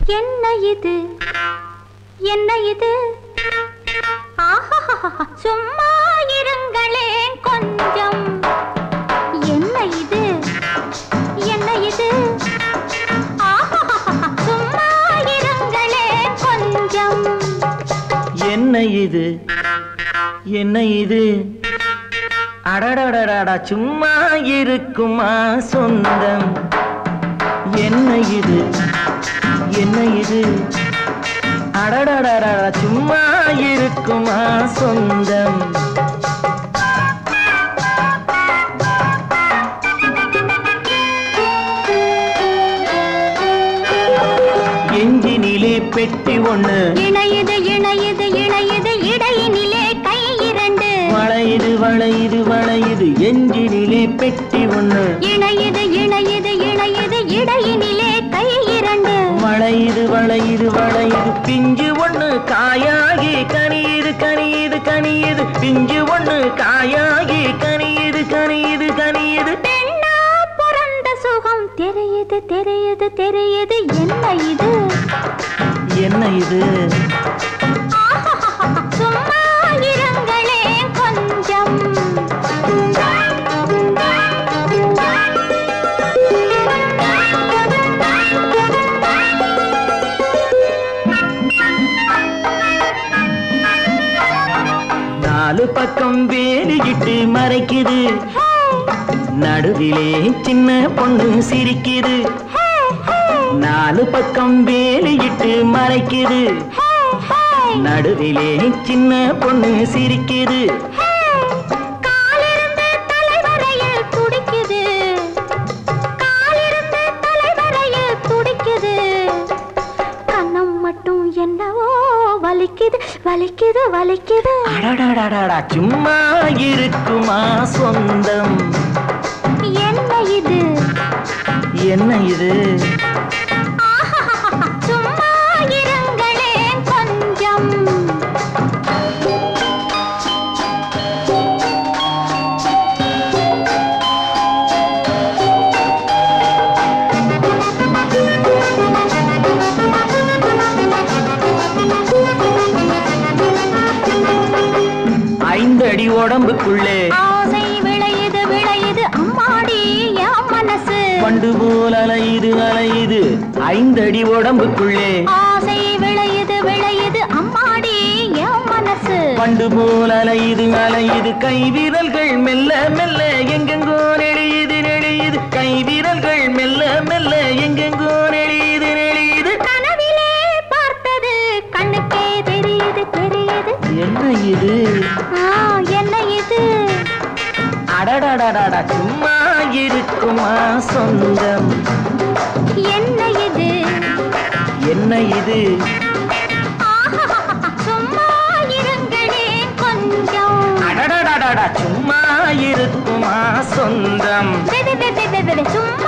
என்ன இது என்ன இது ஆஹா சும்மா இருங்களேன் கொஞ்சம் என்ன இது என்ன இது ஆஹா சும்மா இருங்களேன் கொஞ்சம் என்ன இது என்ன இது அடடடடடா சும்மா இருக்குமா சொந்தம் என்ன இது என்ன இது அடடடடடா சும்மா இருக்குமா சொந்தம் எஞ்சினிலே பெட்டி ஒண்ணு இணையுது இணையுது இணையுது இடையினிலே கை இரண்டு வளையுது வளையுது வளையுது எஞ்சினிலே பெட்டி ஒண்ணு இணையுது இணையுது இணையுது இடையினிலே கை இரண்டு வளையுது வளையுது வளையுது பிஞ்சு ஒண்ணு காயாகி கனியுது கனியுது கனியுது பிஞ்சு ஒண்ணு காயாகி கனியுது கனியுது கனியுது பெண்ணா பிறந்த சுகம் தெரியுது தெரியுது தெரியுது என்ன இது என்ன இது ஆஹாஹாஹா, சும்மா இருங்களேன் கொஞ்சம் நாலு பக்கம் வேலியிட்டு மறைக்குது நடுவிலே சின்ன பொண்ணு சிரிக்குது நாலு பக்கம் வேலியிட்டு மறைக்குது நடுவிலே சின்ன பொண்ணு சிரிக்குது காலிருந்து தலைவரையில் துடிக்குது காலிருந்து தலைவரையில் துடிக்குது கண்ணம் மட்டும் என்னவோ வலிக்குது வலிக்குது வலிக்குது அடடடடடா சும்மா இருக்குமா சொந்தம் என்ன இது என்ன இது ஆஹாஹாஹா, சும்மா இருங்களேன் கொஞ்சம் ஐந்தடி உடம்புக்குள்ளே ஆசை விளையுது விளையுது அம்மாடி என் மனசு பண்டு போல் அலையுது அலையுது ஐந்தடி உடம்புக்குள்ளே ஆசை விளையுது விளையுது அம்மாடி என் மனசு பண்டு போல் அலையுது அலையுது கை விரல்கள் மெல்ல மெல்ல எங்கெங்கோ நெளியுது நெளியுது கை விரல்கள் மெல்ல மெல்ல எங்கெங்கோ நெளியுது நெளியுது கனவிலே பார்த்தது கண்ணுக்கே தெரியுது தெரியுது என்ன இது ஆ, என்ன இது அடடடடடா சும்மா இருக்குமா சொந்தம் என்ன இது என்ன இது ஆஹாஹாஹா, சும்மா இருங்களேன் கொஞ்சம் அடடடடடா சும்மா இருக்குமா சொந்தம் வெ, வெ, வெ, வெ, வெ, வெ, சும்மா